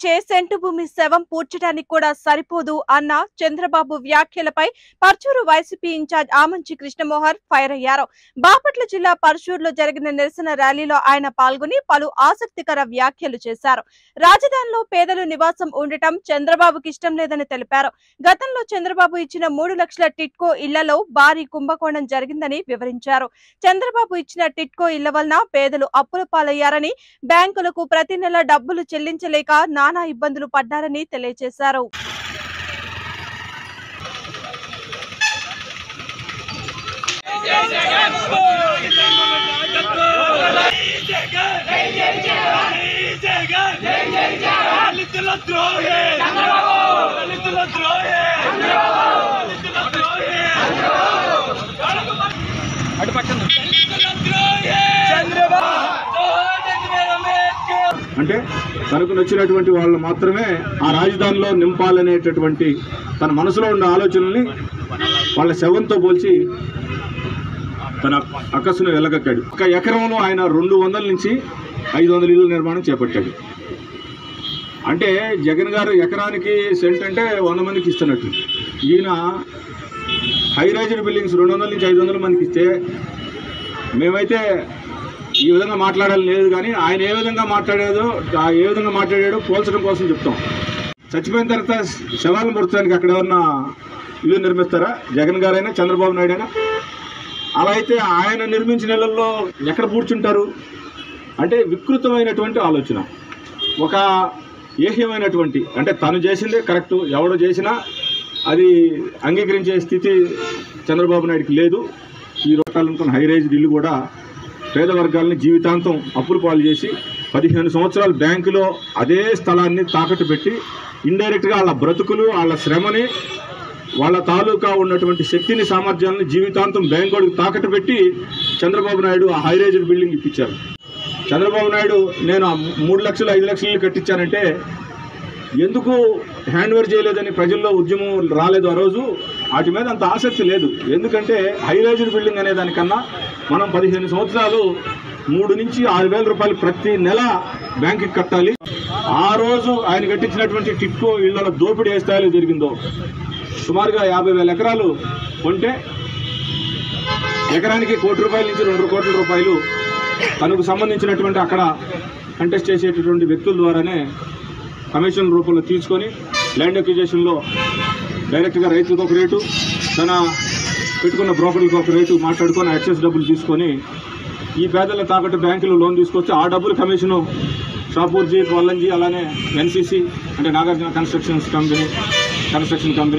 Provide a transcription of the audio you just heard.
ఇచ్చే సెంటు భూమి శవం పూడ్చడానికి కూడా సరిపోదు అన్న చంద్రబాబు వ్యాఖ్యలపై Parchur YCP in-charge Amanchi Krishnamohan fire అయ్యారు బాపట్ల జిల్లా పర్చూరులో జరిగిన నిరసన ర్యాలీలో ఆయన పాల్గొని పలు ఆసక్తికర వ్యాఖ్యలు చేశారు రాజధానిలో పేదలు నివాసం ఉండటం చంద్రబాబుకి ఇష్టం లేదని తెలిపారు గతంలో చంద్రబాబు ఇచ్చిన మూడు లక్షల టిట్కో ఇళ్లలో భారీ కుంభకోణం జరిగిందని వివరించారు చంద్రబాబు ఇచ్చిన టిట్కో ఇళ్ల వలన పేదలు అప్పుల పాలయ్యారని బ్యాంకులకు ప్రతి నెల డబ్బులు చెల్లించలేక నానా ఇబ్బందులు పడ్డారని తెలియజేశారు దళితుల ద్రోహి దళితుల ద్రోహి దళితుల ద్రోహి అటు పక్కన దళితుల ద్రోహి చంద్రబాబు అంబేద్కర్ అంటే తనకు నచ్చినటువంటి వాళ్ళు మాత్రమే ఆ రాజధానిలో నింపాలనేటటువంటి తన మనసులో ఉన్న ఆలోచనల్ని వాళ్ళ శవంతో పోల్చి తన అక్కసును వెళ్ళగక్కాడు ఒక ఎకరంలో ఆయన రెండు వందల నుంచి ఐదు వందల ఇల్లు నిర్మాణం చేపట్టాడు అంటే జగన్ గారు ఎకరానికి సెంట్ అంటే వంద మందికి ఇస్తున్నట్టు ఈయన హై రైజ్డ్ బిల్డింగ్స్ రెండు వందల నుంచి ఐదు వందల మందికి ఇస్తే మేమైతే ఈ విధంగా మాట్లాడాలని లేదు కానీ ఆయన ఏ విధంగా మాట్లాడేదో ఆ ఏ విధంగా మాట్లాడాడో పోల్చడం కోసం చెప్తాం చచ్చిపోయిన తర్వాత శవాలను పొరచడానికి అక్కడ ఏమన్నా ఇల్లు నిర్మిస్తారా జగన్ గారైనా చంద్రబాబు నాయుడు అయినా అలా అయితే ఆయన నిర్మించిన ఇళ్లలో ఎక్కడ కూర్చుంటారు అంటే వికృతమైనటువంటి ఆలోచన ఒక ఏహ్యమైనటువంటి అంటే తను చేసిందే కరెక్ట్ ఎవడో చేసినా అది అంగీకరించే స్థితి చంద్రబాబు నాయుడుకి లేదు ఈ రొట్టాలనుకున్న హై రైజ్ ఇల్లు కూడా పేద వర్గాలని జీవితాంతం అప్పులు పాలు చేసి పదిహేను సంవత్సరాలు బ్యాంకులో అదే స్థలాన్ని తాకట్టు పెట్టి ఇండైరెక్ట్గా వాళ్ళ బ్రతుకులు వాళ్ళ శ్రమని వాళ్ళ తాలూకా ఉన్నటువంటి శక్తిని సామర్థ్యాలను జీవితాంతం బ్యాంకుడికి తాకట్టు పెట్టి చంద్రబాబు నాయుడు ఆ హై రైజ్డ్ బిల్డింగ్ ఇప్పించారు చంద్రబాబు నాయుడు నేను ఆ మూడు లక్షలు ఐదు లక్షలు కట్టించానంటే ఎందుకు హ్యాండ్ ఓవర్ చేయలేదని ప్రజల్లో ఉద్యమం రాలేదు ఆ రోజు వాటి మీద అంత ఆసక్తి లేదు ఎందుకంటే హై రైజ్డ్ బిల్డింగ్ అనే దానికన్నా మనం పదిహేను సంవత్సరాలు మూడు నుంచి ఆరు వేల రూపాయలు ప్రతి నెల బ్యాంకుకి కట్టాలి ఆ రోజు ఆయన కట్టించినటువంటి టిట్కో ఇళ్ల దోపిడీ ఏ స్థాయిలో జరిగిందో సుమారుగా యాభై వేల ఎకరాలు కొంటే ఎకరానికి కోటి రూపాయల నుంచి రెండు కోట్ల రూపాయలు తనకు సంబంధించినటువంటి అక్కడ కంటెస్ట్ చేసేటటువంటి వ్యక్తుల ద్వారానే కమిషన్ రూపంలో తీసుకొని ల్యాండ్ అక్విజేషన్లో డైరెక్ట్గా రైతులకు ఒక రేటు తన పెట్టుకున్న బ్రోకర్లకు ఒక రేటు మాట్లాడుకొని ఎక్సెస్ డబ్బులు తీసుకొని ఈ పేదల తాకట్టు బ్యాంకులు లోన్ తీసుకొచ్చి ఆ డబ్బులు కమిషను షాపూర్జీ కొల్లంజీ అలానే ఎన్సీసీ అంటే Nagarjuna constructions company construction company